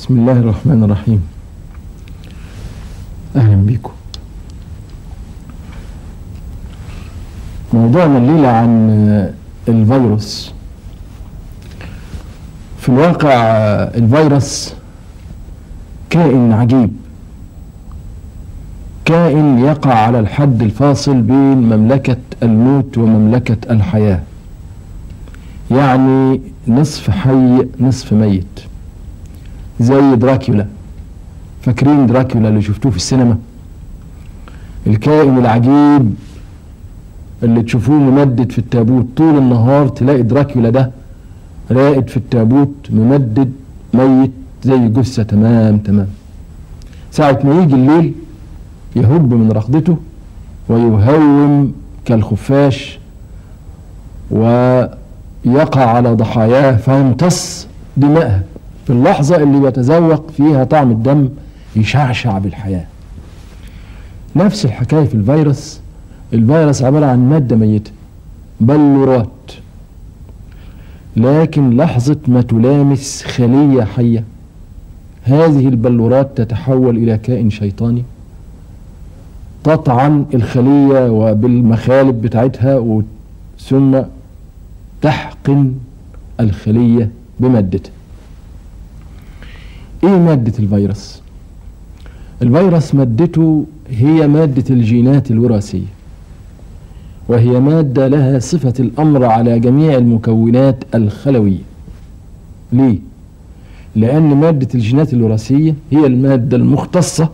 بسم الله الرحمن الرحيم أهلا بكم موضوعنا الليلة عن الفيروس في الواقع الفيروس كائن عجيب كائن يقع على الحد الفاصل بين مملكة الموت ومملكة الحياة يعني نصف حي نصف ميت زي دراكولا فاكرين دراكولا اللي شفتوه في السينما الكائن العجيب اللي تشوفوه ممدد في التابوت طول النهار تلاقي دراكولا ده راقد في التابوت ممدد ميت زي جثة تمام تمام ساعة ما يجي الليل يهب من رقدته ويهوم كالخفاش ويقع على ضحاياه فيمتص دماءها في اللحظة اللي بيتذوق فيها طعم الدم يشعشع بالحياة نفس الحكاية في الفيروس الفيروس عبارة عن مادة ميتة بلورات لكن لحظة ما تلامس خلية حية هذه البلورات تتحول إلى كائن شيطاني تطعن الخلية وبالمخالب بتاعتها ثم تحقن الخلية بمادتها ايه مادة الفيروس الفيروس مادته هي مادة الجينات الوراثية وهي مادة لها صفة الأمر على جميع المكونات الخلوية ليه؟ لأن مادة الجينات الوراثية هي المادة المختصة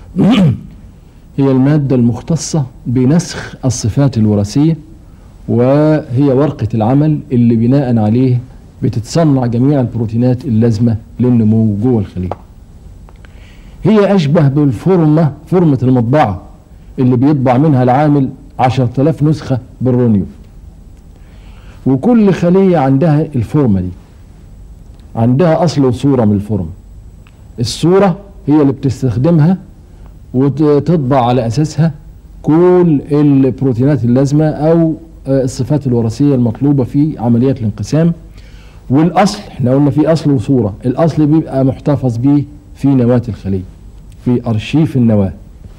هي المادة المختصة بنسخ الصفات الوراثية وهي ورقة العمل اللي بناء عليه بتتصنع جميع البروتينات اللازمة للنمو جوه الخلية هي أشبه بالفورمة فورمة المطبعة اللي بيطبع منها العامل عشرة آلاف نسخة بالرونيو وكل خلية عندها الفورمة دي عندها أصل وصورة من الفورمة الصورة هي اللي بتستخدمها وتطبع على أساسها كل البروتينات اللازمة أو الصفات الوراثية المطلوبة في عمليات الانقسام والاصل احنا قلنا في اصل وصوره الاصل بيبقى محتفظ بيه في نواه الخليه في ارشيف النواه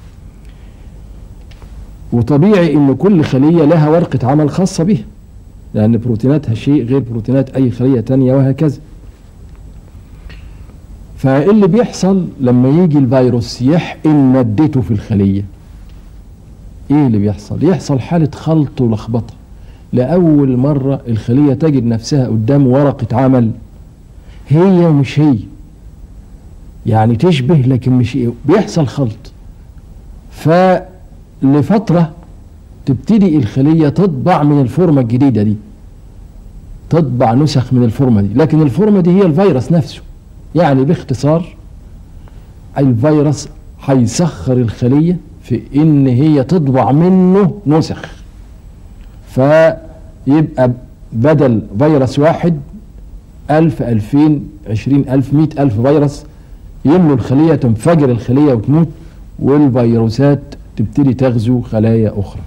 وطبيعي ان كل خليه لها ورقه عمل خاصه بها لان بروتيناتها شيء غير بروتينات اي خليه تانية وهكذا فاللي بيحصل لما يجي الفيروس يحقن مادته في الخليه ايه اللي بيحصل يحصل حاله خلط ولخبطه لأول مرة الخلية تجد نفسها قدام ورقة عمل هي ومش هي يعني تشبه لكن مش هي بيحصل خلط فلفترة تبتدي الخلية تطبع من الفورمة الجديدة دي تطبع نسخ من الفورمة دي لكن الفورمة دي هي الفيروس نفسه يعني باختصار الفيروس هيسخر الخلية في ان هي تطبع منه نسخ فيبقى بدل فيروس واحد ألف ألفين عشرين ألف مئة ألف فيروس يملوا الخلية تنفجر الخلية وتموت والفيروسات تبتدي تغزو خلايا أخرى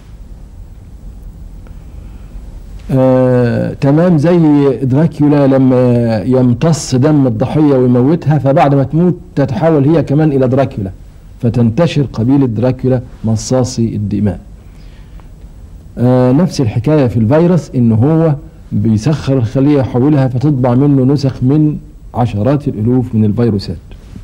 آه، تمام زي دراكولا لما يمتص دم الضحية ويموتها فبعد ما تموت تتحول هي كمان إلى دراكولا فتنتشر قبيلة دراكولا مصاصي الدماء آه نفس الحكاية في الفيروس ان هو بيسخر الخلية يحولها فتطبع منه نسخ من عشرات الالوف من الفيروسات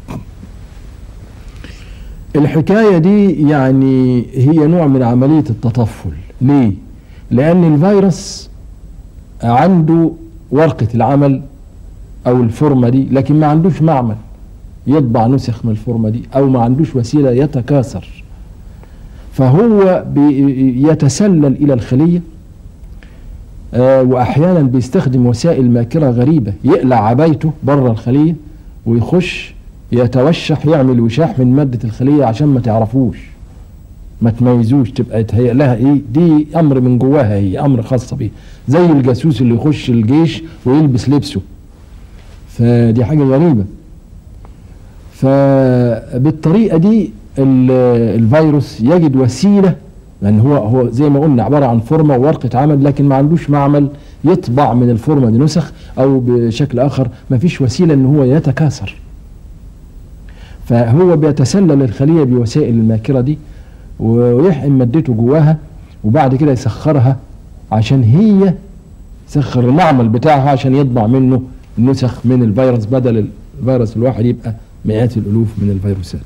الحكاية دي يعني هي نوع من عملية التطفل ليه لان الفيروس عنده ورقة العمل او الفورمة دي لكن ما عندوش معمل يطبع نسخ من الفورمة دي او ما عندوش وسيلة يتكاثر فهو يتسلل إلى الخلية آه وأحيانا بيستخدم وسائل ماكرة غريبة يقلع عبايته بره الخلية ويخش يتوشح يعمل وشاح من مادة الخلية عشان ما تعرفوش ما تميزوش تبقى يتهيأ لها ايه دي امر من جواها هي امر خاصة بيه زي الجاسوس اللي يخش الجيش ويلبس لبسه فدي حاجة غريبة فبالطريقة دي الفيروس يجد وسيلة لأن هو هو زي ما قلنا عبارة عن فورمة وورقة عمل لكن ما عندوش معمل يطبع من الفورمة دي نسخ أو بشكل آخر ما فيش وسيلة إن هو يتكاثر فهو بيتسلل الخلية بوسائل الماكرة دي ويحقن مادته جواها وبعد كده يسخرها عشان هي يسخر المعمل بتاعها عشان يطبع منه نسخ من الفيروس بدل الفيروس الواحد يبقى مئات الالوف من الفيروسات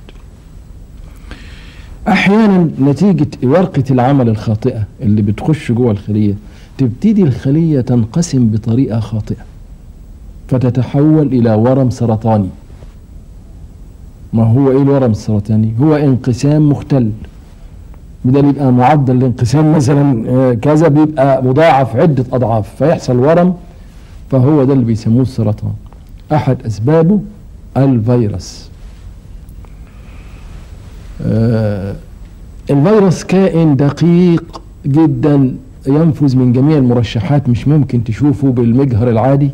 احيانا نتيجة ورقة العمل الخاطئة اللي بتخش جوه الخلية تبتدي الخلية تنقسم بطريقة خاطئة فتتحول الى ورم سرطاني ما هو ايه الورم السرطاني هو انقسام مختل بدل يبقى معدل الانقسام مثلا آه، كذا بيبقى مضاعف عدة اضعاف فيحصل ورم فهو ده اللي بيسموه السرطان احد اسبابه الفيروس آه، الفيروس كائن دقيق جدا ينفذ من جميع المرشحات مش ممكن تشوفه بالمجهر العادي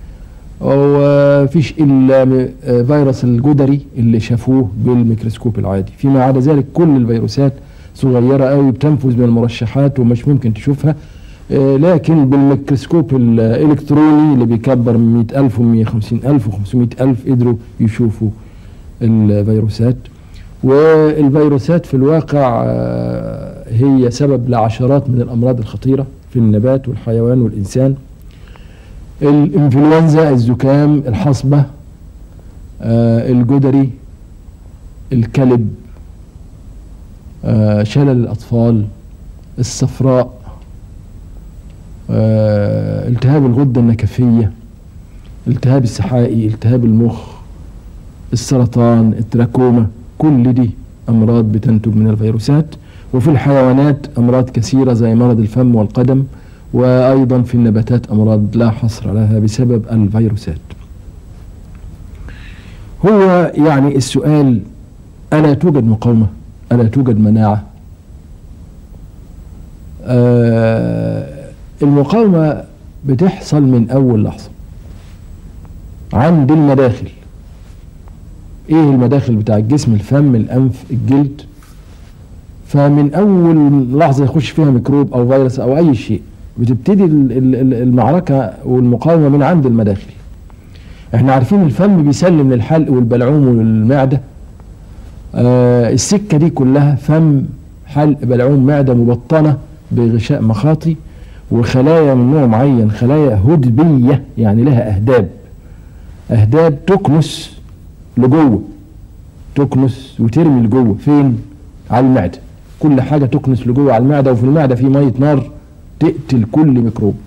وفيش الا م- آه، فيروس الجدري اللي شافوه بالميكروسكوب العادي فيما عدا ذلك كل الفيروسات صغيرة قوي بتنفذ من المرشحات ومش ممكن تشوفها آه، لكن بالميكروسكوب الالكتروني اللي بيكبر من 100000 و 150000 و 500000 قدروا يشوفوا الفيروسات والفيروسات في الواقع آه، هي سبب لعشرات من الامراض الخطيره في النبات والحيوان والانسان الانفلونزا الزكام الحصبه آه، الجدري الكلب آه، شلل الاطفال الصفراء آه، التهاب الغده النكفيه التهاب السحائي التهاب المخ السرطان التراكوما كل دي امراض بتنتج من الفيروسات وفي الحيوانات امراض كثيره زي مرض الفم والقدم وايضا في النباتات امراض لا حصر لها بسبب الفيروسات هو يعني السؤال الا توجد مقاومه الا توجد مناعه آه المقاومه بتحصل من اول لحظه عند المداخل ايه المداخل بتاع الجسم الفم الانف الجلد فمن اول لحظه يخش فيها ميكروب او فيروس او اي شيء بتبتدي ال- ال- ال- المعركه والمقاومه من عند المداخل احنا عارفين الفم بيسلم للحلق والبلعوم والمعده آه السكه دي كلها فم حلق بلعوم معده مبطنه بغشاء مخاطي وخلايا من نوع معين خلايا هدبيه يعني لها اهداب اهداب تكنس لجوه تكنس وترمي لجوه فين على المعده كل حاجه تكنس لجوه على المعده وفي المعده في ميه نار تقتل كل ميكروب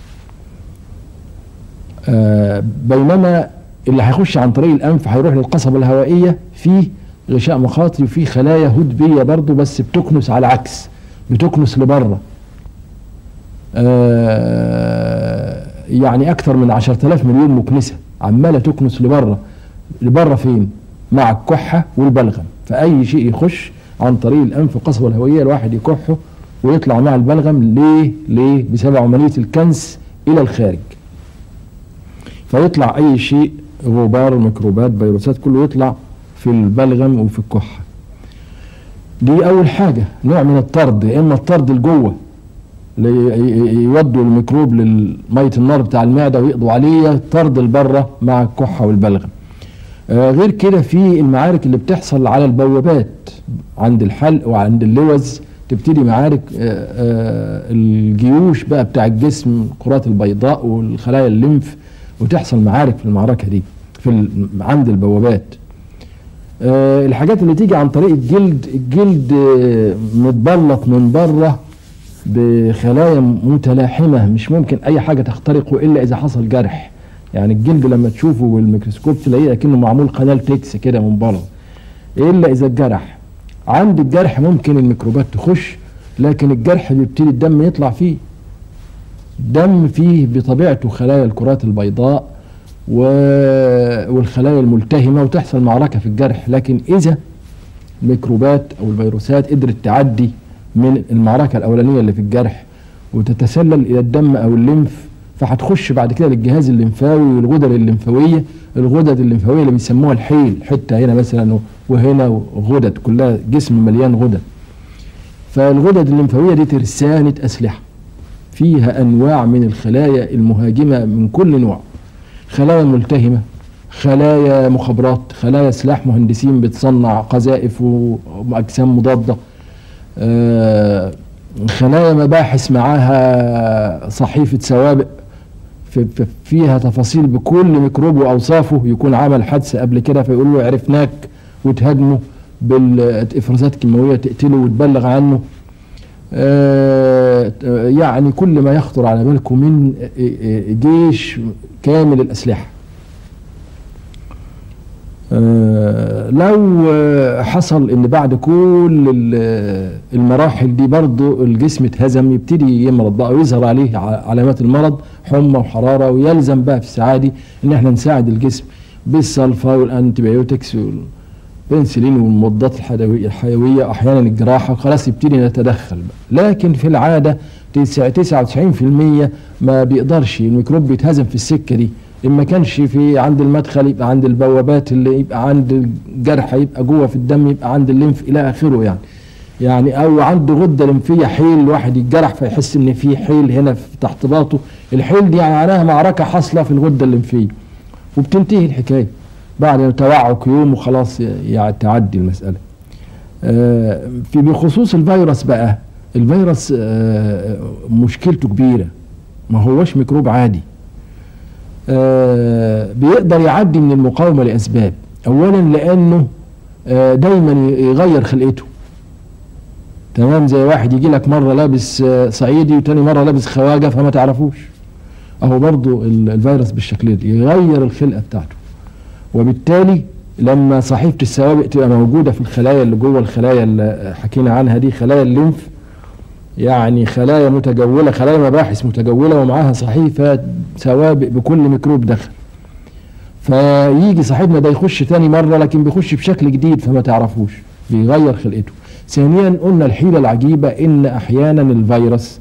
آه بينما اللي هيخش عن طريق الانف هيروح للقصبه الهوائيه فيه غشاء مخاطي وفيه خلايا هدبيه برضه بس بتكنس على العكس بتكنس لبره آه يعني اكثر من 10000 مليون مكنسه عماله تكنس لبره لبره فين؟ مع الكحه والبلغم فاي شيء يخش عن طريق الانف والقصبه الهوائيه الواحد يكحه ويطلع مع البلغم ليه؟ ليه؟ بسبب عمليه الكنس الى الخارج. فيطلع اي شيء غبار ميكروبات فيروسات كله يطلع في البلغم وفي الكحه. دي اول حاجه نوع من الطرد يا اما الطرد لجوه لي- يودوا الميكروب لميه النار بتاع المعده ويقضوا عليه طرد لبره مع الكحه والبلغم. آه، غير كده في المعارك اللي بتحصل على البوابات عند الحلق وعند اللوز تبتدي معارك آه، آه، الجيوش بقى بتاع الجسم الكرات البيضاء والخلايا الليمف وتحصل معارك في المعركه دي في ال- عند البوابات آه، الحاجات اللي تيجي عن طريق الجلد الجلد آه، متبلط من بره بخلايا متلاحمه مش ممكن اي حاجه تخترقه الا اذا حصل جرح يعني الجلد لما تشوفه بالميكروسكوب تلاقيه كأنه معمول قناه تكس كده من بره الا اذا اتجرح عند الجرح ممكن الميكروبات تخش لكن الجرح بيبتدي الدم يطلع فيه الدم فيه بطبيعته خلايا الكرات البيضاء و... والخلايا الملتهمه وتحصل معركه في الجرح لكن اذا الميكروبات او الفيروسات قدرت تعدي من المعركه الاولانيه اللي في الجرح وتتسلل الى الدم او الليمف فهتخش بعد كده للجهاز الليمفاوي والغدد الليمفاويه الغدد الليمفاويه اللي بيسموها الحيل حته هنا مثلا وهنا غدد كلها جسم مليان غدد فالغدد الليمفاويه دي ترسانه اسلحه فيها انواع من الخلايا المهاجمه من كل نوع خلايا ملتهمه خلايا مخابرات خلايا سلاح مهندسين بتصنع قذائف واجسام مضاده آه، خلايا مباحث معاها صحيفه سوابق في- في- فيها تفاصيل بكل ميكروب واوصافه يكون عمل حادثه قبل كده فيقول له عرفناك وتهاجمه بالافرازات كيماويه تقتله وتبلغ عنه آه، يعني كل ما يخطر على بالكم من جيش كامل الاسلحه آه، لو آه، حصل ان بعد كل ال- المراحل دي برضه الجسم اتهزم يبتدي يمرض بقى ويظهر عليه ع- علامات المرض حمى وحراره ويلزم بقى في الساعه دي ان احنا نساعد الجسم بالسلفا والانتيبيوتكس والبنسلين والمضادات الحيويه الحيويه احيانا الجراحه خلاص يبتدي نتدخل بقى لكن في العاده 99% ما بيقدرش الميكروب بيتهزم في السكه دي ان ما كانش في عند المدخل يبقى عند البوابات اللي يبقى عند الجرح يبقى جوه في الدم يبقى عند الليمف الى اخره يعني يعني او عنده غده لمفيه حيل الواحد يتجرح فيحس ان في حيل هنا في تحت باطه الحيل دي يعني معناها معركه حاصله في الغده الليمفيه وبتنتهي الحكايه بعد توعك يوم وخلاص يعني تعدي المساله آه، في بخصوص الفيروس بقى الفيروس آه، مشكلته كبيره ما هوش ميكروب عادي آه، بيقدر يعدي من المقاومة لأسباب أولا لأنه آه، دايما يغير خلقته تمام زي واحد يجي لك مرة لابس آه، صعيدي وتاني مرة لابس خواجة فما تعرفوش أهو برضو ال- الفيروس بالشكل ده يغير الخلقة بتاعته وبالتالي لما صحيفة السوابق تبقى موجودة في الخلايا اللي جوه الخلايا اللي حكينا عنها دي خلايا الليمف يعني خلايا متجولة خلايا مباحث متجولة ومعاها صحيفة سوابق بكل ميكروب دخل فيجي صاحبنا ده يخش تاني مرة لكن بيخش بشكل جديد فما تعرفوش بيغير خلقته ثانيا قلنا الحيلة العجيبة ان احيانا الفيروس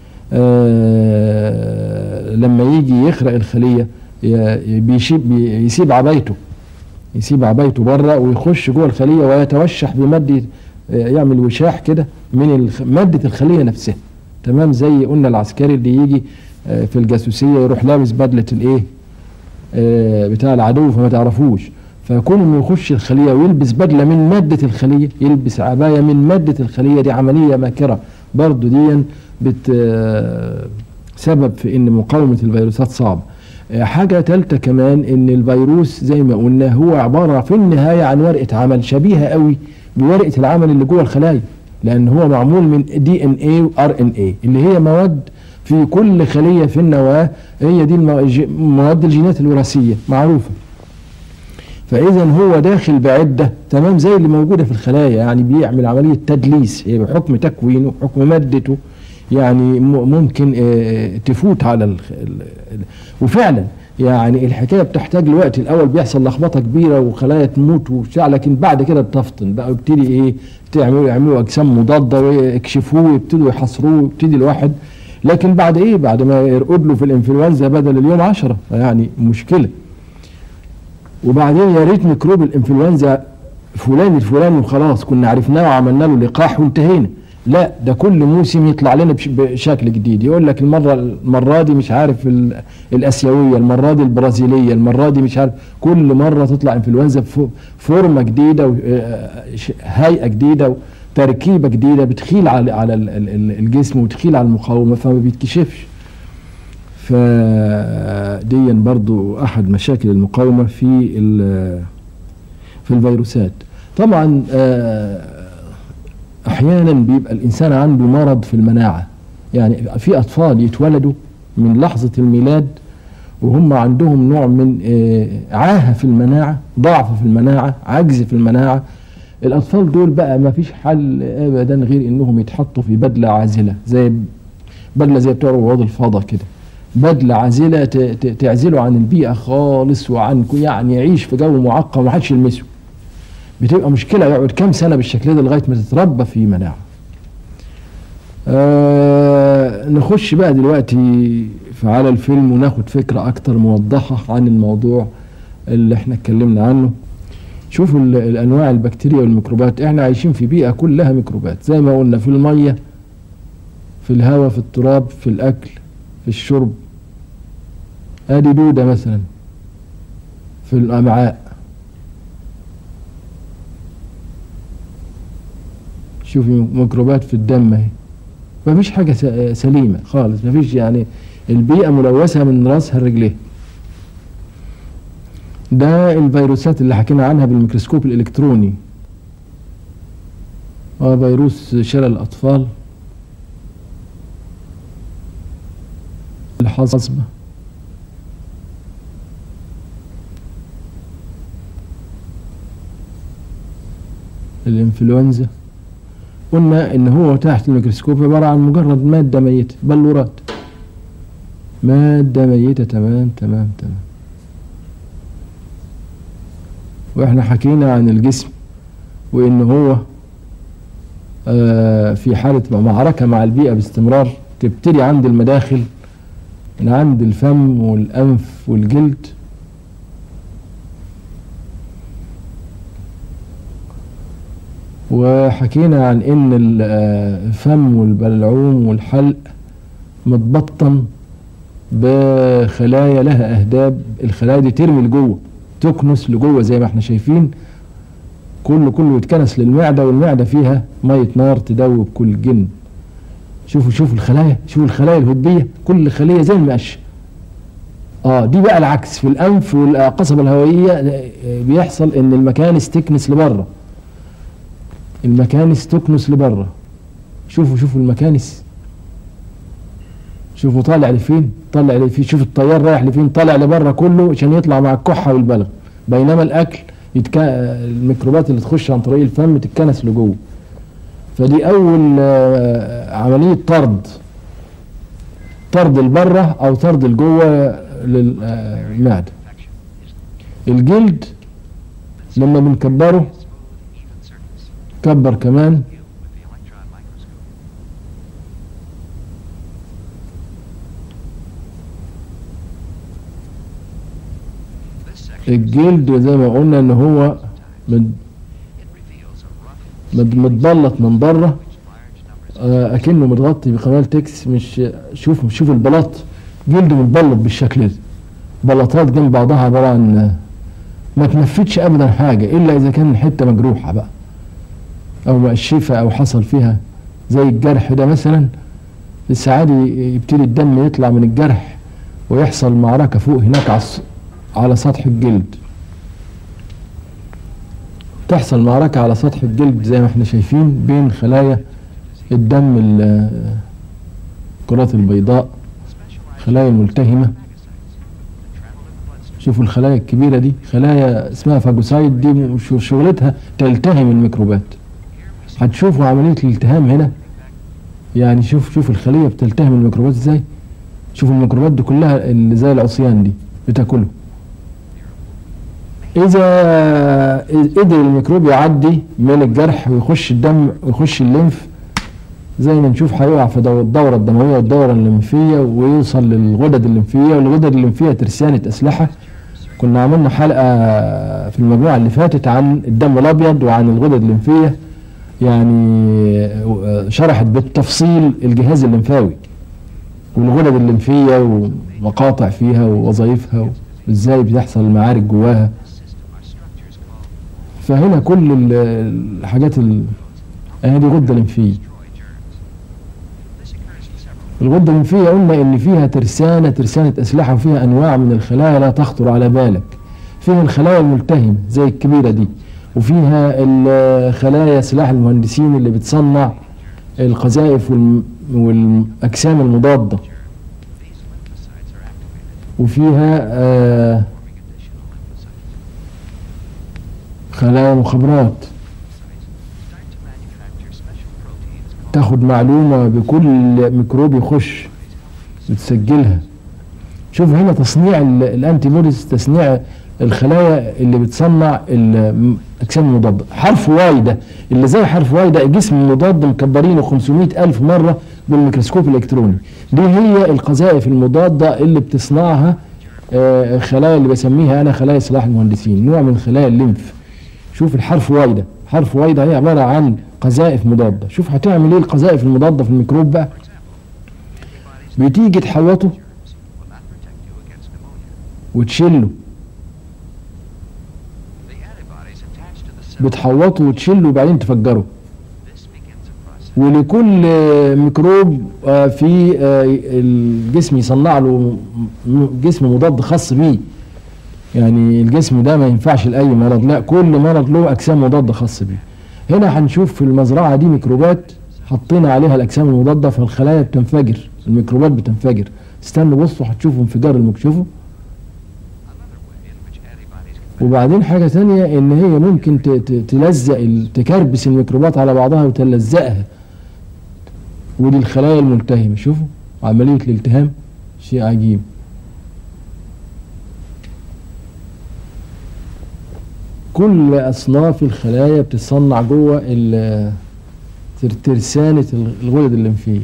آه لما يجي يخرق الخلية ي- بيشيب يسيب عبايته يسيب عبايته بره ويخش جوه الخلية ويتوشح بمادة آه، يعمل وشاح كده من الخ- مادة الخلية نفسها تمام زي قلنا العسكري اللي يجي آه، في الجاسوسية يروح لابس بدلة الايه آه، بتاع العدو فما تعرفوش فكون انه يخش الخلية ويلبس بدلة من مادة الخلية يلبس عباية من مادة الخلية دي عملية ماكرة برضو دي بت آه، سبب في ان مقاومة الفيروسات صعبة آه، حاجة تالتة كمان ان الفيروس زي ما قلنا هو عبارة في النهاية عن ورقة عمل شبيهة قوي بورقة العمل اللي جوه الخلايا لان هو معمول من دي ان اي وار ان اي اللي هي مواد في كل خلية في النواة هي دي المو- ج- مواد الجينات الوراثية معروفة فاذا هو داخل بعده تمام زي اللي موجوده في الخلايا يعني بيعمل عمليه تدليس هي بحكم تكوينه بحكم مادته يعني م- ممكن آه، تفوت على الخ... ال- ال- وفعلا يعني الحكايه بتحتاج لوقت الاول بيحصل لخبطه كبيره وخلايا تموت وبتاع لكن بعد كده تفطن بقى يبتدي ايه تعملوا يعملوا اجسام مضاده ويكشفوه ويبتدوا يحاصروه ويبتدي الواحد لكن بعد ايه بعد ما يرقد له في الانفلونزا بدل اليوم عشرة يعني مشكله وبعدين يا ريت ميكروب الانفلونزا فلان الفلاني وخلاص كنا عرفناه وعملنا له لقاح وانتهينا لا ده كل موسم يطلع لنا بش- بشكل جديد يقول لك المره المره دي مش عارف ال- الاسيويه المره دي البرازيليه المره دي مش عارف كل مره تطلع انفلونزا بفو- فورمه جديده و- آه، ش- هيئه جديده وتركيبه جديده بتخيل على على ال- ال- ال- الجسم وتخيل على المقاومه فما بيتكشفش فديا برضو احد مشاكل المقاومه في ال- في الفيروسات طبعا آه، احيانا بيبقى الانسان عنده مرض في المناعه يعني في اطفال يتولدوا من لحظه الميلاد وهم عندهم نوع من آه، عاهه في المناعه ضعف في المناعه عجز في المناعه الاطفال دول بقى ما فيش حل ابدا غير انهم يتحطوا في بدله عازله زي بدله زي بتوع رواد الفضاء كده بدله عازله ت- ت- تعزله عن البيئه خالص وعن يعني يعيش في جو معقم ومحدش يلمسه بتبقى مشكله يقعد كام سنه بالشكل ده لغايه ما تتربى في مناعه آه نخش بقى دلوقتي في على الفيلم وناخد فكره اكتر موضحه عن الموضوع اللي احنا اتكلمنا عنه شوفوا ال- الانواع البكتيريا والميكروبات احنا عايشين في بيئه كلها ميكروبات زي ما قلنا في الميه في الهواء في التراب في الاكل في الشرب ادي دوده مثلا في الامعاء شوفي ميكروبات في الدم اهي مفيش حاجة س- سليمة خالص مفيش يعني البيئة ملوثة من راسها لرجليها ده الفيروسات اللي حكينا عنها بالميكروسكوب الإلكتروني اه فيروس شلل الأطفال الحصبة الانفلونزا قلنا ان هو تحت الميكروسكوب عبارة عن مجرد مادة ميتة بلورات مادة ميتة تمام تمام تمام واحنا حكينا عن الجسم وان هو آه في حالة معركة مع البيئة باستمرار تبتدي عند المداخل من عند الفم والأنف والجلد وحكينا عن ان الفم والبلعوم والحلق متبطن بخلايا لها اهداب الخلايا دي ترمي لجوه تكنس لجوه زي ما احنا شايفين كله كله يتكنس للمعده والمعده فيها ميه نار تدوب كل جن شوفوا شوفوا الخلايا شوفوا الخلايا الهبيه كل خليه زي المقشه اه دي بقى العكس في الانف والقصبه الهوائيه آه، بيحصل ان المكانس تكنس لبره المكانس تكنس لبره شوفوا شوفوا المكانس شوفوا طالع لفين طالع لفين شوف الطيار رايح لفين طالع لبره كله عشان يطلع مع الكحه والبلغ بينما الاكل يتك... الميكروبات اللي تخش عن طريق الفم تتكنس لجوه فدي اول آه، عمليه طرد طرد البره او طرد الجوه للمعده الجلد لما بنكبره كبر كمان الجلد زي ما قلنا ان هو مد- مد- متبلط من بره آه، اكنه متغطي بقناه تكس مش شوف شوف البلاط جلده متبلط بالشكل ده بلاطات جنب بعضها عباره عن آه، ما تنفتش ابدا حاجه الا اذا كان حته مجروحه بقى او مقشفه او حصل فيها زي الجرح ده مثلا ساعات يبتدي الدم يطلع من الجرح ويحصل معركه فوق هناك على الس- على سطح الجلد تحصل معركة على سطح الجلد زي ما احنا شايفين بين خلايا الدم ال- الكرات البيضاء خلايا الملتهمة شوفوا الخلايا الكبيرة دي خلايا اسمها فاجوسايد دي مش- شغلتها تلتهم الميكروبات هتشوفوا عملية الالتهام هنا يعني شوف شوف الخلية بتلتهم الميكروبات ازاي شوف الميكروبات دي كلها اللي زي العصيان دي بتاكله إذا قدر الميكروب يعدي من الجرح ويخش الدم ويخش الليمف زي ما نشوف هيقع في دو- الدورة الدموية والدورة الليمفية ويوصل للغدد الليمفية والغدد الليمفية ترسانة أسلحة كنا عملنا حلقة في المجموعة اللي فاتت عن الدم الأبيض وعن الغدد الليمفية يعني شرحت بالتفصيل الجهاز الليمفاوي والغدد الليمفية ومقاطع فيها ووظائفها وازاي بتحصل المعارك جواها فهنا كل ال- الحاجات ال... اهي دي غده لمفيه الغده الليمفيه قلنا ان فيها ترسانه ترسانه اسلحه وفيها انواع من الخلايا لا تخطر على بالك فيها الخلايا الملتهمه زي الكبيره دي وفيها الخلايا سلاح المهندسين اللي بتصنع القذائف والم... والاجسام المضاده وفيها آه خلايا مخابرات تاخد معلومة بكل ميكروب يخش بتسجلها شوف هنا تصنيع ال- الانتي بوديز تصنيع الخلايا اللي بتصنع الاجسام المضاده حرف واي ده اللي زي حرف واي ده الجسم المضاد مكبرينه 500 الف مره بالميكروسكوب الالكتروني دي هي القذائف المضاده اللي بتصنعها آه، الخلايا اللي بسميها انا خلايا سلاح المهندسين نوع من خلايا الليمف شوف الحرف واي ده حرف واي ده هي عباره عن قذائف مضاده شوف هتعمل ايه القذائف المضاده في الميكروب بقى بتيجي تحوطه وتشيله بتحوطه وتشله وبعدين تفجره ولكل ميكروب آه، في آه، الجسم يصنع له م- جسم مضاد خاص بيه يعني الجسم ده ما ينفعش لأي مرض لا كل مرض له أجسام مضادة خاص بيه هنا هنشوف في المزرعة دي ميكروبات حطينا عليها الأجسام المضادة فالخلايا بتنفجر الميكروبات بتنفجر استنوا بصوا هتشوفوا انفجار الميكروب شوفوا وبعدين حاجة تانية ان هي ممكن ت- ت- تلزق ال- تكربس الميكروبات على بعضها وتلزقها ودي الخلايا الملتهمة شوفوا عملية الالتهام شيء عجيب كل أصناف الخلايا بتتصنع جوه ال- تر- ترسانة الغدد الليمفية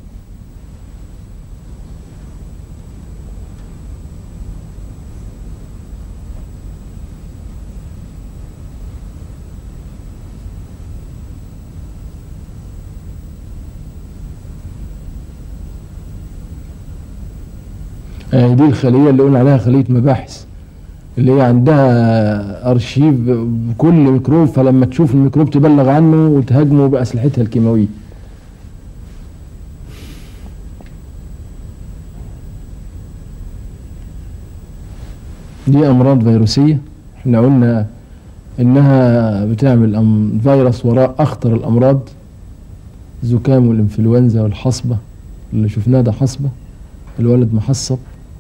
آه، دي الخلية اللي قلنا عليها خلية مباحث اللي هي عندها أرشيف بكل ميكروب فلما تشوف الميكروب تبلغ عنه وتهاجمه بأسلحتها الكيماوية دي أمراض فيروسية احنا قلنا إنها بتعمل أم- فيروس وراء أخطر الأمراض الزكام والإنفلونزا والحصبة اللي شفناه ده حصبة الولد محصب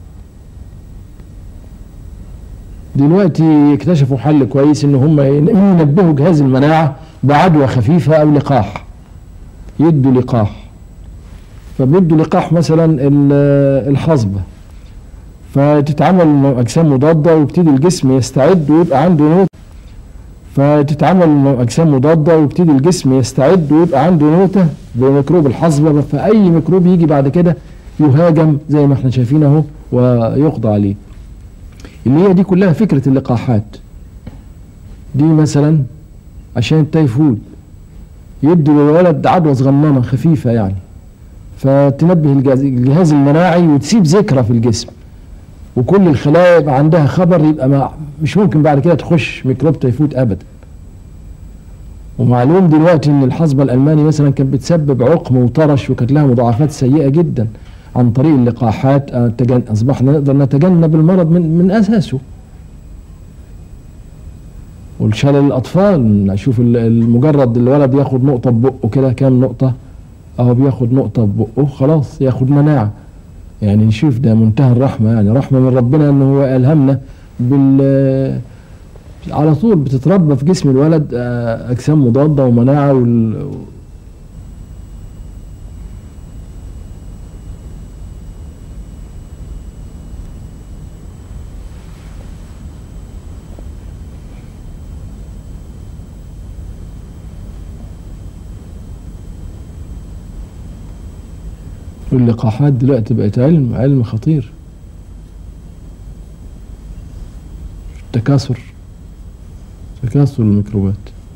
دلوقتي اكتشفوا حل كويس ان هم ينبهوا جهاز المناعة بعدوى خفيفة او لقاح يدوا لقاح فبيدوا لقاح مثلا ال- الحصبة فتتعمل اجسام مضادة ويبتدي الجسم يستعد ويبقى عنده نوت فتتعمل اجسام مضادة ويبتدي الجسم يستعد ويبقى عنده نوتة بميكروب الحصبة فاي ميكروب يجي بعد كده يهاجم زي ما احنا شايفين اهو ويقضى عليه اللي هي دي كلها فكرة اللقاحات دي مثلا عشان التيفود يدوا للولد عدوى صغننة خفيفة يعني فتنبه الجهاز, الجهاز المناعي وتسيب ذكرى في الجسم وكل الخلايا يبقى عندها خبر يبقى ما مش ممكن بعد كده تخش ميكروب تيفود ابدا ومعلوم دلوقتي ان الحصبة الالماني مثلا كانت بتسبب عقم وطرش وكانت لها مضاعفات سيئة جدا عن طريق اللقاحات آه، تجن- اصبحنا نقدر نتجنب المرض من من اساسه والشلل الاطفال اشوف ال- المجرد الولد ياخد نقطه ببقه كده كام نقطه اهو بياخد نقطه ببقه خلاص ياخد مناعه يعني نشوف ده منتهى الرحمه يعني رحمه من ربنا ان هو الهمنا بال على طول بتتربى في جسم الولد آه، اجسام مضاده ومناعه وال... واللقاحات دلوقتي بقت علم علم خطير تكاثر تكاثر الميكروبات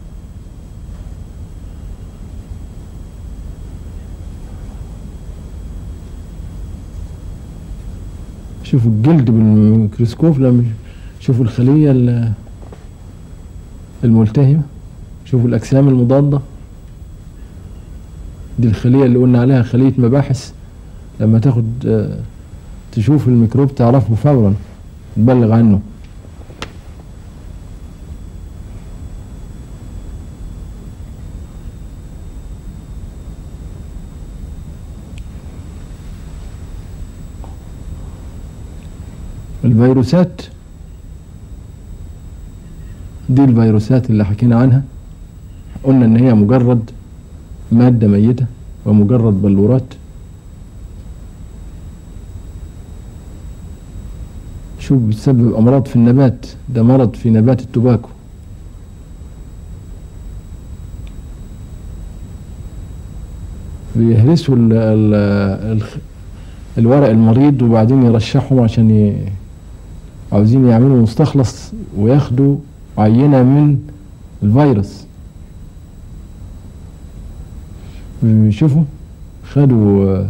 شوفوا الجلد بالميكروسكوب لما شوفوا الخلية ال- الملتهمة شوفوا الأجسام المضادة دي الخلية اللي قلنا عليها خلية مباحث لما تاخد آه، تشوف الميكروب تعرفه فورا تبلغ عنه الفيروسات دي الفيروسات اللي حكينا عنها قلنا ان هي مجرد مادة ميتة ومجرد بلورات شوف بتسبب امراض في النبات ده مرض في نبات التباكو بيهرسوا ال ال الخ- الورق المريض وبعدين يرشحهم عشان ي... عاوزين يعملوا مستخلص وياخدوا عينة من الفيروس شوفوا خدوا آه،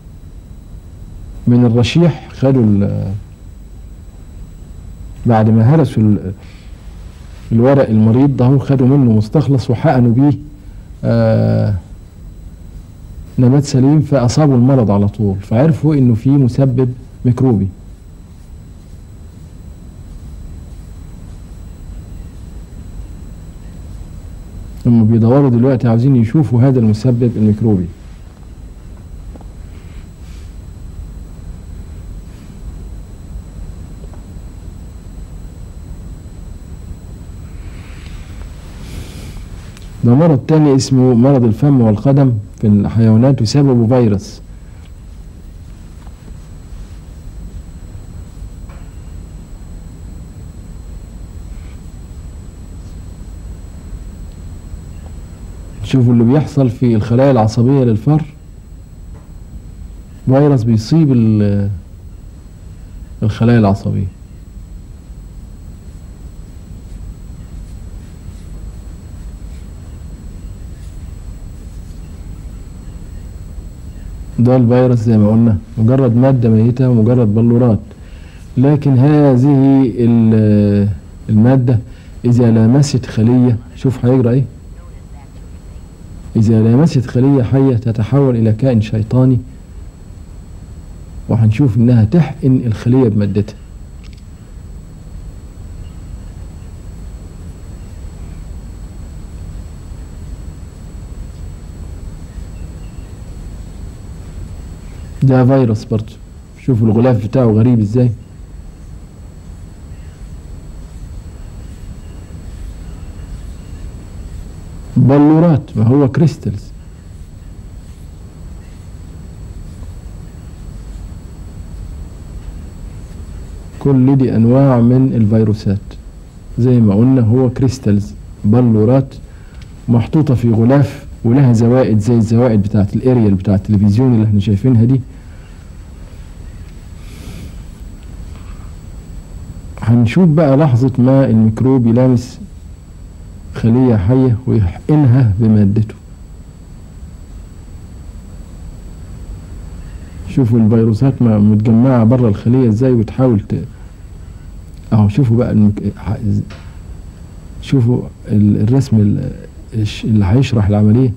من الرشيح خدوا ال- بعد ما هرسوا ال- الورق المريض ده هو خدوا منه مستخلص وحقنوا بيه آه نبات سليم فأصابوا المرض على طول فعرفوا إنه في مسبب ميكروبي هم بيدوروا دلوقتي عاوزين يشوفوا هذا المسبب الميكروبي ده مرض تاني اسمه مرض الفم والقدم في الحيوانات وسببه فيروس شوفوا اللي بيحصل في الخلايا العصبية للفر فيروس بيصيب ال- الخلايا العصبية ده الفيروس زي ما قلنا مجرد مادة ميتة ومجرد بلورات لكن هذه ال- المادة إذا لامست خلية شوف هيجرى إيه إذا لامست خلية حية تتحول إلى كائن شيطاني وهنشوف إنها تحقن الخلية بمادتها ده فيروس برضه شوفوا الغلاف بتاعه غريب ازاي بلورات ما هو كريستالز كل دي انواع من الفيروسات زي ما قلنا هو كريستالز بلورات محطوطة في غلاف ولها زوائد زي الزوائد بتاعت الاريال بتاع التلفزيون اللي احنا شايفينها دي هنشوف بقى لحظة ما الميكروب يلامس خلية حية ويحقنها بمادته شوفوا الفيروسات ما- متجمعة بره الخلية ازاي وتحاول ت... اهو شوفوا بقى المك... ح- شوفوا ال- الرسم ال- الش- اللي هيشرح العملية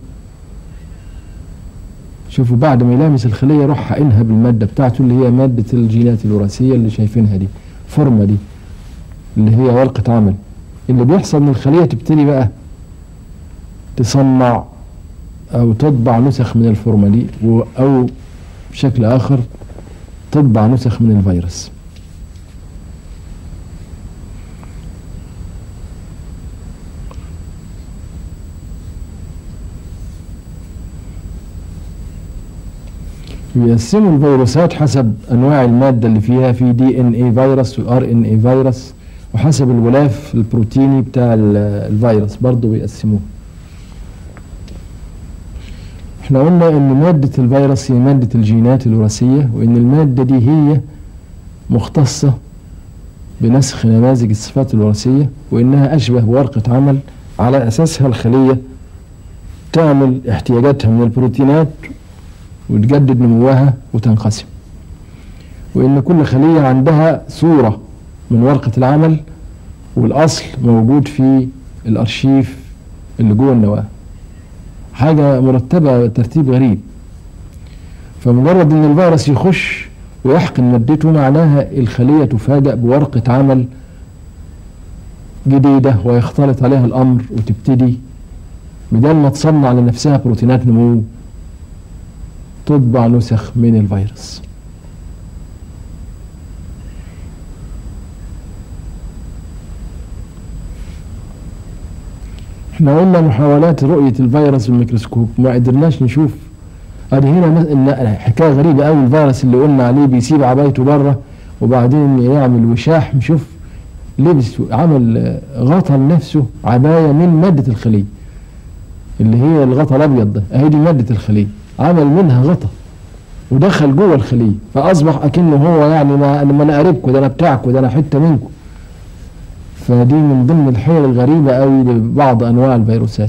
شوفوا بعد ما يلامس الخلية يروح حقنها بالمادة بتاعته اللي هي مادة الجينات الوراثية اللي شايفينها دي فورمة دي اللي هي ورقة عمل اللي بيحصل ان الخلية تبتدي بقى تصنع او تطبع نسخ من الفورمة دي و- او بشكل اخر تطبع نسخ من الفيروس بيقسموا الفيروسات حسب انواع الماده اللي فيها في دي ان اي فيروس وار ان اي فيروس وحسب الغلاف البروتيني بتاع ال- الفيروس برضه بيقسموه احنا قلنا ان ماده الفيروس هي ماده الجينات الوراثيه وان الماده دي هي مختصه بنسخ نماذج الصفات الوراثيه وانها اشبه بورقه عمل على اساسها الخليه تعمل احتياجاتها من البروتينات وتجدد نموها وتنقسم وإن كل خلية عندها صورة من ورقة العمل والأصل موجود في الأرشيف اللي جوه النواة حاجة مرتبة ترتيب غريب فمجرد إن الفيروس يخش ويحقن مادته معناها الخلية تفاجأ بورقة عمل جديدة ويختلط عليها الأمر وتبتدي بدل ما تصنع لنفسها بروتينات نمو تطبع نسخ من الفيروس احنا قلنا محاولات رؤية الفيروس بالميكروسكوب ما قدرناش نشوف ادي هنا مس- إن حكاية غريبة قوي الفيروس اللي قلنا عليه بيسيب عبايته بره وبعدين يعمل وشاح نشوف لبس عمل آه، غطى لنفسه عباية من مادة الخلية اللي هي الغطا الابيض ده اهي دي مادة الخلية عمل منها غطا ودخل جوه الخلية فاصبح اكنه هو يعني ما انا ما انا قريبكم ده انا بتاعكم ده انا حتة منكم فدي من ضمن الحيل الغريبة قوي لبعض انواع الفيروسات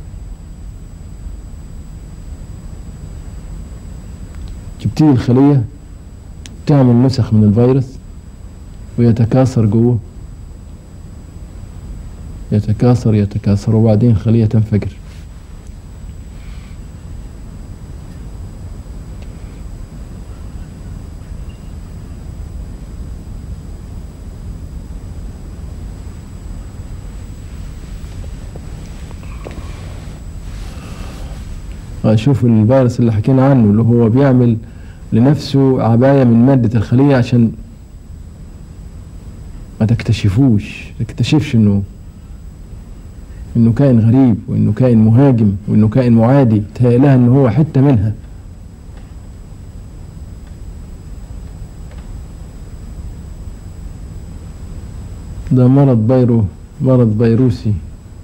تبتدي الخلية تعمل نسخ من الفيروس ويتكاثر جوه يتكاثر يتكاثر وبعدين خلية تنفجر شوف الفيروس اللي حكينا عنه اللي هو بيعمل لنفسه عباية من مادة الخلية عشان ما تكتشفوش تكتشفش انه انه كائن غريب وانه كائن مهاجم وانه كائن معادي تهيأ ان هو حتة منها ده مرض بيرو مرض فيروسي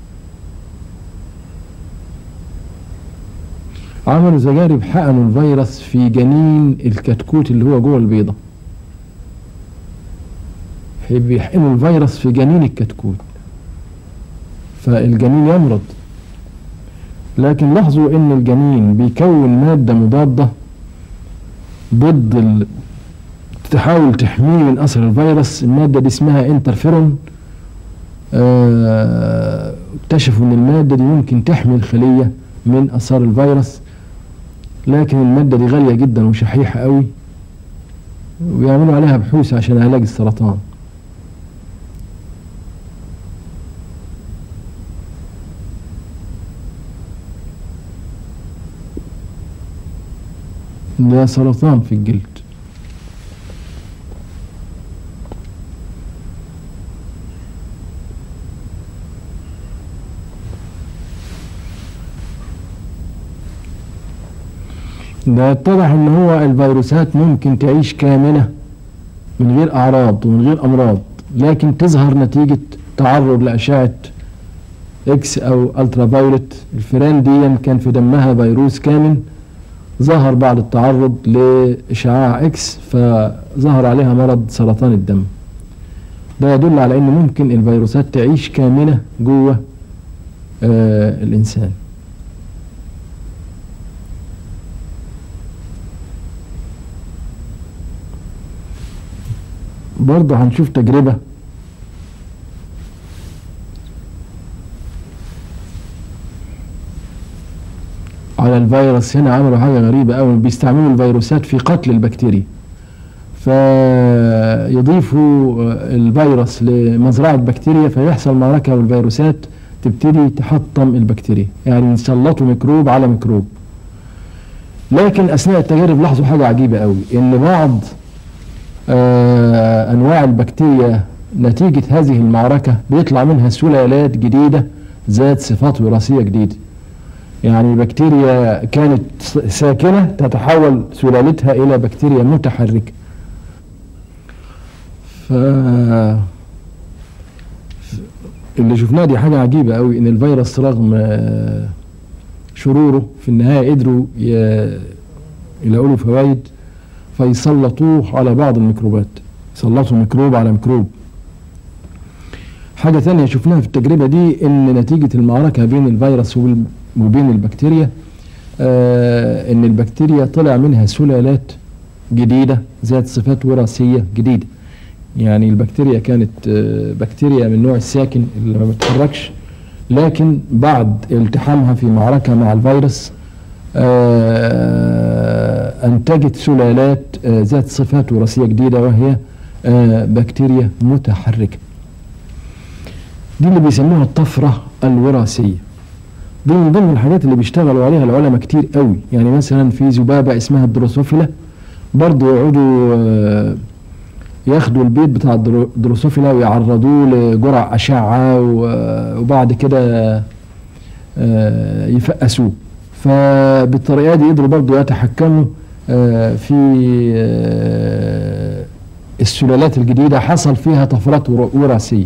عملوا تجارب حقنوا الفيروس في جنين الكتكوت اللي هو جوه البيضة بيحقنوا الفيروس في جنين الكتكوت فالجنين يمرض لكن لاحظوا ان الجنين بيكون مادة مضادة ضد ال... تحاول تحميه من اثر الفيروس المادة دي اسمها انترفيرون اه اكتشفوا ان المادة دي ممكن تحمي الخلية من اثار الفيروس لكن المادة دي غالية جدا وشحيحة قوي ويعملوا عليها بحوث عشان علاج السرطان ده سرطان في الجلد ده اتضح ان هو الفيروسات ممكن تعيش كاملة من غير اعراض ومن غير امراض لكن تظهر نتيجة تعرض لاشعة اكس او الترا فايولت الفيران دي كان في دمها فيروس كامل ظهر بعد التعرض لاشعاع اكس فظهر عليها مرض سرطان الدم ده يدل على ان ممكن الفيروسات تعيش كاملة جوه آه الانسان برضه هنشوف تجربة على الفيروس هنا عملوا حاجة غريبة أوي بيستعملوا الفيروسات في قتل البكتيريا فيضيفوا الفيروس لمزرعة بكتيريا فيحصل معركة والفيروسات تبتدي تحطم البكتيريا يعني يسلطوا ميكروب على ميكروب لكن أثناء التجارب لاحظوا حاجة عجيبة أوي إن بعض آه انواع البكتيريا نتيجة هذه المعركة بيطلع منها سلالات جديدة ذات صفات وراثية جديدة يعني بكتيريا كانت ساكنة تتحول سلالتها الى بكتيريا متحركة ف اللي شفناه دي حاجة عجيبة قوي ان الفيروس رغم شروره في النهاية قدروا يلاقوا له فوائد فيسلطوه على بعض الميكروبات يسلطوا ميكروب على ميكروب حاجة ثانية شفناها في التجربة دي ان نتيجة المعركة بين الفيروس وبين البكتيريا آه ان البكتيريا طلع منها سلالات جديدة ذات صفات وراثية جديدة يعني البكتيريا كانت آه بكتيريا من النوع الساكن اللي ما بتتحركش لكن بعد التحامها في معركة مع الفيروس آه أنتجت سلالات آه ذات صفات وراثية جديدة وهي آه بكتيريا متحركة دي اللي بيسموها الطفرة الوراثية دي من ضمن الحاجات اللي بيشتغلوا عليها العلماء كتير قوي يعني مثلا في ذبابة اسمها الدروسوفيلا برضو يقعدوا ياخدوا البيض بتاع الدروسوفيلا ويعرضوه لجرع أشعة وبعد كده يفقسوه فبالطريقه دي قدروا برضه يتحكموا في السلالات الجديده حصل فيها طفرات وراثيه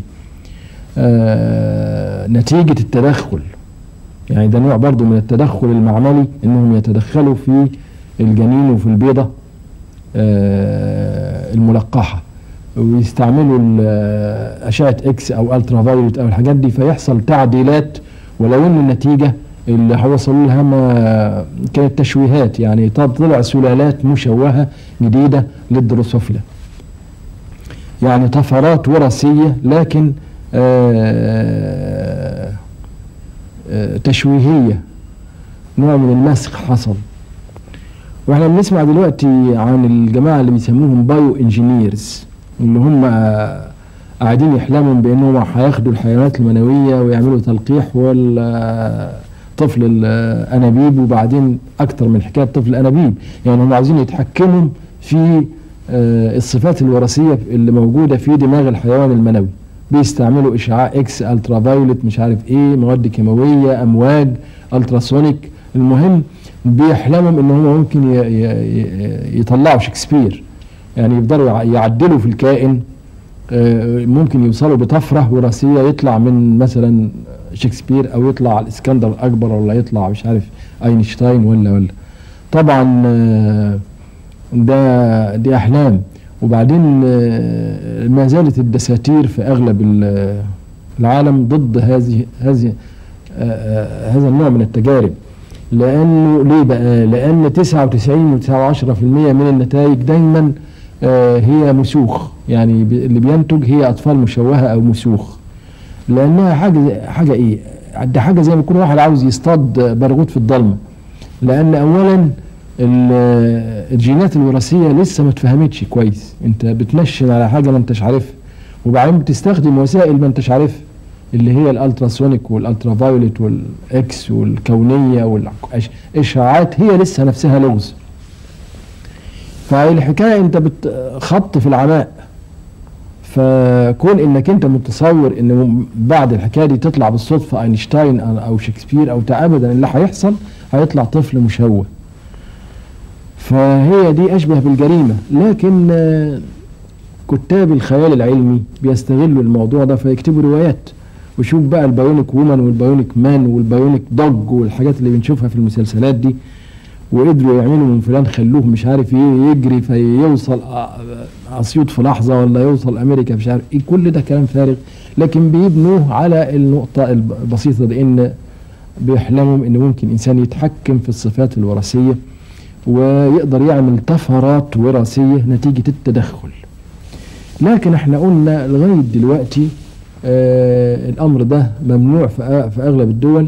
نتيجه التدخل يعني ده نوع برضه من التدخل المعملي انهم يتدخلوا في الجنين وفي البيضه الملقحه ويستعملوا اشعه اكس او الترا فايولت او الحاجات دي فيحصل تعديلات ولو ان النتيجه اللي وصلوا لها ما كانت تشويهات يعني طلع سلالات مشوهة جديدة للدروسوفيلا يعني طفرات وراثية لكن آه تشويهية نوع من المسخ حصل واحنا بنسمع دلوقتي عن الجماعة اللي بيسموهم بايو انجينيرز اللي هم قاعدين يحلموا بانهم هياخدوا الحيوانات المنوية ويعملوا تلقيح والطفل الانابيب وبعدين اكتر من حكاية طفل الانابيب يعني هم عاوزين يتحكموا في آه، الصفات الوراثية اللي موجودة في دماغ الحيوان المنوي بيستعملوا اشعاع اكس الترا فايولت مش عارف ايه مواد كيماويه امواج التراسونيك المهم بيحلموا ان هم ممكن ي- ي- يطلعوا شكسبير يعني يقدروا يع- يعدلوا في الكائن آه، ممكن يوصلوا بطفره وراثيه يطلع من مثلا شكسبير او يطلع الاسكندر الاكبر ولا يطلع مش عارف اينشتاين ولا ولا طبعا آه، ده دي احلام وبعدين آه، ما زالت الدساتير في اغلب ال- العالم ضد هذه هذه آه، آه، هذا النوع من التجارب لانه ليه بقى؟ لان 99.9% من النتائج دايما آه، هي مسوخ يعني ب- اللي بينتج هي اطفال مشوهه او مسوخ لانها حاجه حاجه ايه؟ ده حاجه زي ما يكون واحد عاوز يصطاد برغوث في الضلمه لان اولا ال- الجينات الوراثيه لسه ما اتفهمتش كويس انت بتنشن على حاجه ما انتش عارفها وبعدين بتستخدم وسائل ما انتش عارفها اللي هي الالتراسونيك والالترا فايوليت والاكس والكونيه والاشعاعات هي لسه نفسها لغز فالحكايه انت بتخط في العماء فكون انك انت متصور ان بعد الحكايه دي تطلع بالصدفه اينشتاين او شكسبير او ابدا اللي هيحصل هيطلع طفل مشوه فهي دي اشبه بالجريمه لكن آه، كتاب الخيال العلمي بيستغلوا الموضوع ده فيكتبوا روايات وشوف بقى البايونيك وومن والبايونيك مان والبايونيك دوج والحاجات اللي بنشوفها في المسلسلات دي وقدروا يعملوا من فلان خلوه مش عارف ايه يجري فيوصل أ- اسيوط في لحظه ولا يوصل امريكا مش عارف ايه كل ده كلام فارغ لكن بيبنوه على النقطه الب- البسيطه دي ان بيحلموا ان ممكن انسان يتحكم في الصفات الوراثيه ويقدر يعمل طفرات وراثيه نتيجه التدخل لكن احنا قلنا لغايه دلوقتي آه الامر ده ممنوع في أ- في اغلب الدول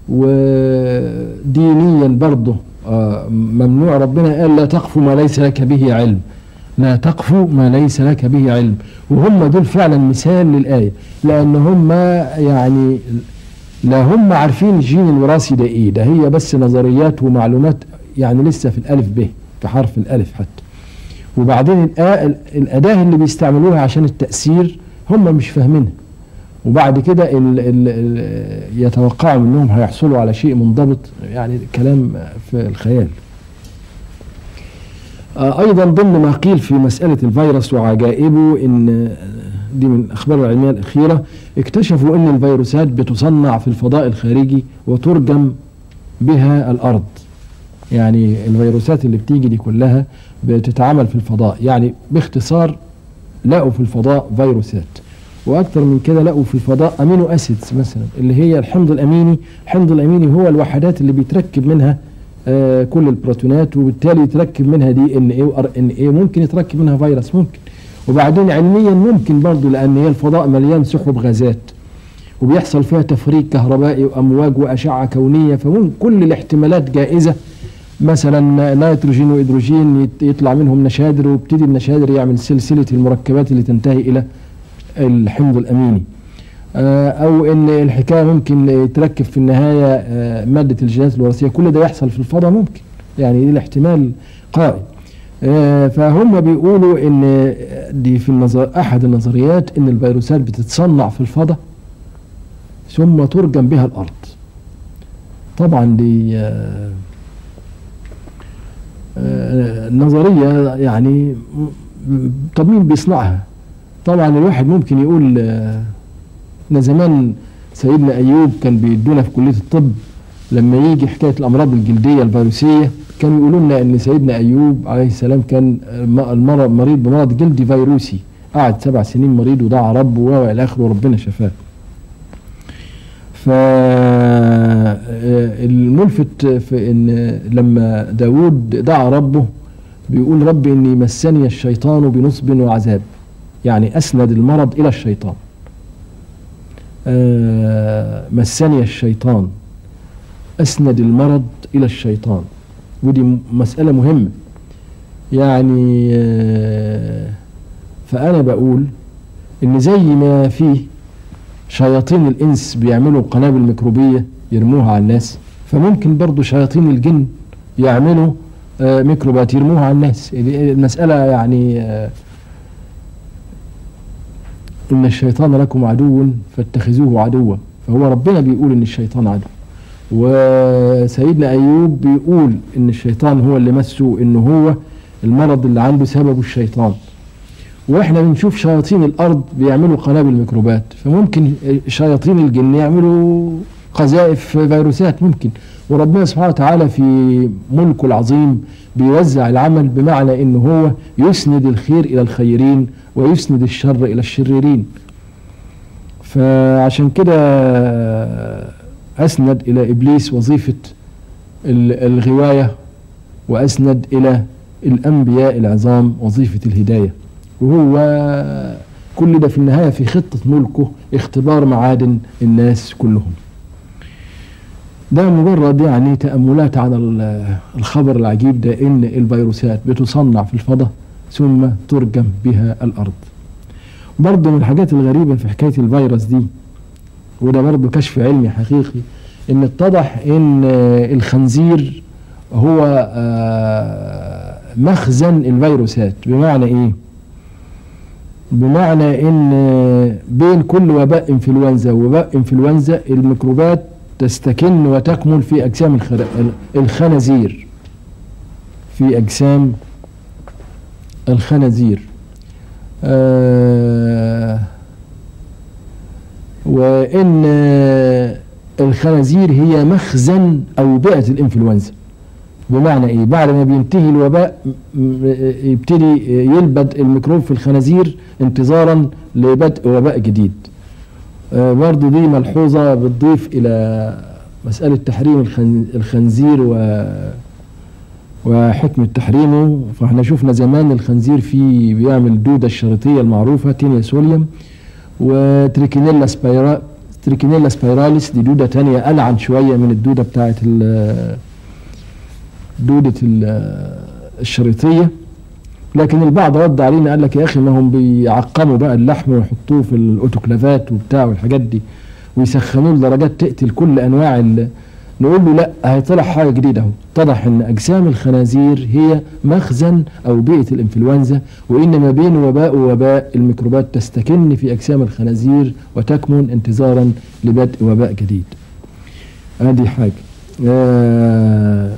ودينيا برضه آه ممنوع ربنا قال لا تقف ما ليس لك به علم لا تقف ما ليس لك به علم وهم دول فعلا مثال للآية لأن هم يعني لا هم عارفين الجين الوراثي ده ايه ده هي بس نظريات ومعلومات يعني لسه في الألف ب في حرف الألف حتى وبعدين الآ- الأداة اللي بيستعملوها عشان التأثير هم مش فاهمينها وبعد كده ال ال ال يتوقعوا انهم هيحصلوا على شيء منضبط يعني كلام في الخيال آه، ايضا ضمن ما قيل في مساله الفيروس وعجائبه ان آه، دي من الاخبار العلميه الاخيره اكتشفوا ان الفيروسات بتصنع في الفضاء الخارجي وترجم بها الارض يعني الفيروسات اللي بتيجي دي كلها بتتعمل في الفضاء يعني باختصار لقوا في الفضاء فيروسات واكثر من كده لقوا في الفضاء امينو اسيدز مثلا اللي هي الحمض الاميني الحمض الاميني هو الوحدات اللي بيتركب منها آه كل البروتونات وبالتالي يتركب منها دي ان ايه وار ان ايه ممكن يتركب منها فيروس ممكن وبعدين علميا ممكن برضه لان هي الفضاء مليان سحب غازات وبيحصل فيها تفريغ كهربائي وامواج واشعه كونيه فممكن كل الاحتمالات جائزه مثلا نيتروجين وهيدروجين يت- يطلع منهم نشادر ويبتدي النشادر يعمل سلسله المركبات اللي تنتهي الى الحمض الاميني آه، او ان الحكايه ممكن يتركب في النهايه آه، ماده الجينات الوراثيه كل ده يحصل في الفضاء ممكن يعني دي الاحتمال قائم آه، فهم بيقولوا ان دي في النظر احد النظريات ان الفيروسات بتتصنع في الفضاء ثم ترجم بها الارض طبعا دي آه، آه، نظريه يعني م- طب مين بيصنعها طبعا الواحد ممكن يقول آه، ان زمان سيدنا ايوب كان بيدونا في كليه الطب لما يجي حكايه الامراض الجلديه الفيروسيه كانوا يقولوا لنا ان سيدنا ايوب عليه السلام كان آه، م- المرض مريض بمرض جلدي فيروسي قعد سبع سنين مريض ودعا ربه والى اخره وربنا شفاه فالملفت في ان لما داود دعا ربه بيقول رب اني مسني الشيطان بنصب وعذاب يعني اسند المرض الى الشيطان آه، مسني الشيطان أسند المرض إلى الشيطان ودي م- مسألة مهمة يعني آه، فأنا بقول إن زي ما في شياطين الإنس بيعملوا قنابل ميكروبية يرموها على الناس فممكن برضو شياطين الجن يعملوا آه، ميكروبات يرموها على الناس المسألة يعني آه، إن الشيطان لكم عدو فاتخذوه عدوا فهو ربنا بيقول إن الشيطان عدو وسيدنا أيوب بيقول إن الشيطان هو اللي مسه إن هو المرض اللي عنده سببه الشيطان واحنا بنشوف شياطين الارض بيعملوا قنابل ميكروبات فممكن شياطين الجن يعملوا قذائف فيروسات ممكن وربنا سبحانه وتعالى في ملكه العظيم بيوزع العمل بمعنى انه هو يسند الخير الى الخيرين ويسند الشر الى الشريرين فعشان كده اسند الى ابليس وظيفه ال- الغوايه واسند الى الانبياء العظام وظيفه الهدايه وهو كل ده في النهايه في خطه ملكه اختبار معادن الناس كلهم ده مجرد يعني تأملات على ال- الخبر العجيب ده إن الفيروسات بتصنع في الفضاء ثم ترجم بها الأرض برضه من الحاجات الغريبة في حكاية الفيروس دي وده برضه كشف علمي حقيقي إن اتضح إن الخنزير هو آه، مخزن الفيروسات بمعنى إيه؟ بمعنى إن بين كل وباء إنفلونزا ووباء إنفلونزا الميكروبات تستكن وتكمل في أجسام الخر- الخنازير في أجسام الخنازير آه وإن آه، الخنازير هي مخزن أوبئة الإنفلونزا بمعنى إيه؟ بعد ما بينتهي الوباء م- م- يبتدي يلبد الميكروب في الخنازير انتظارا لبدء وباء جديد آه، برضو دي ملحوظة بتضيف إلى مسألة تحريم الخن- الخنزير و وحكمة تحريمه فاحنا شفنا زمان الخنزير فيه بيعمل دودة الشريطية المعروفة تينيا سوليوم وتريكينيلا سبايرا تريكينيلا سبايراليس دي دودة تانية ألعن شوية من الدودة بتاعت ال- دودة ال- الشريطية لكن البعض رد علينا قال لك يا اخي ما هم بيعقموا بقى اللحم ويحطوه في الاوتوكلافات وبتاع والحاجات دي ويسخنوه لدرجات تقتل كل انواع ال... نقول له لا هيطلع حاجه جديده اهو اتضح ان اجسام الخنازير هي مخزن او بيئه الانفلونزا وان ما بين وباء ووباء الميكروبات تستكن في اجسام الخنازير وتكمن انتظارا لبدء وباء جديد. هذه حاجه. آه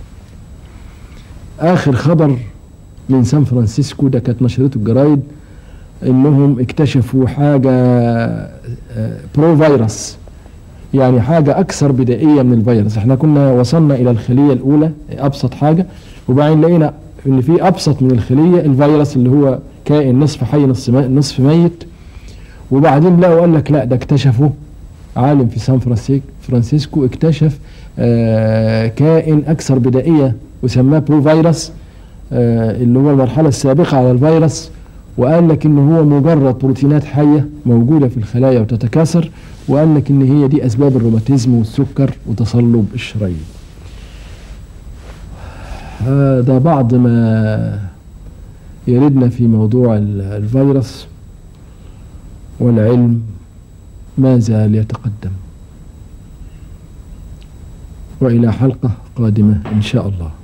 اخر خبر من سان فرانسيسكو ده كانت نشرته الجرايد انهم اكتشفوا حاجه آه، برو فيروس يعني حاجه اكثر بدائيه من الفيروس احنا كنا وصلنا الى الخليه الاولى ابسط حاجه وبعدين لقينا ان في ابسط من الخليه الفيروس اللي هو كائن نصف حي نصف مي- نصف ميت وبعدين لقوا قال لك لا ده اكتشفوا عالم في سان فرانسيك- فرانسيسكو اكتشف آه، كائن اكثر بدائيه وسماه برو فيروس آه، اللي هو المرحلة السابقة على الفيروس وقال لك ان هو مجرد بروتينات حية موجودة في الخلايا وتتكاثر وقال لك ان هي دي اسباب الروماتيزم والسكر وتصلب الشرايين هذا بعض ما يردنا في موضوع ال- الفيروس والعلم ما زال يتقدم والى حلقة قادمة ان شاء الله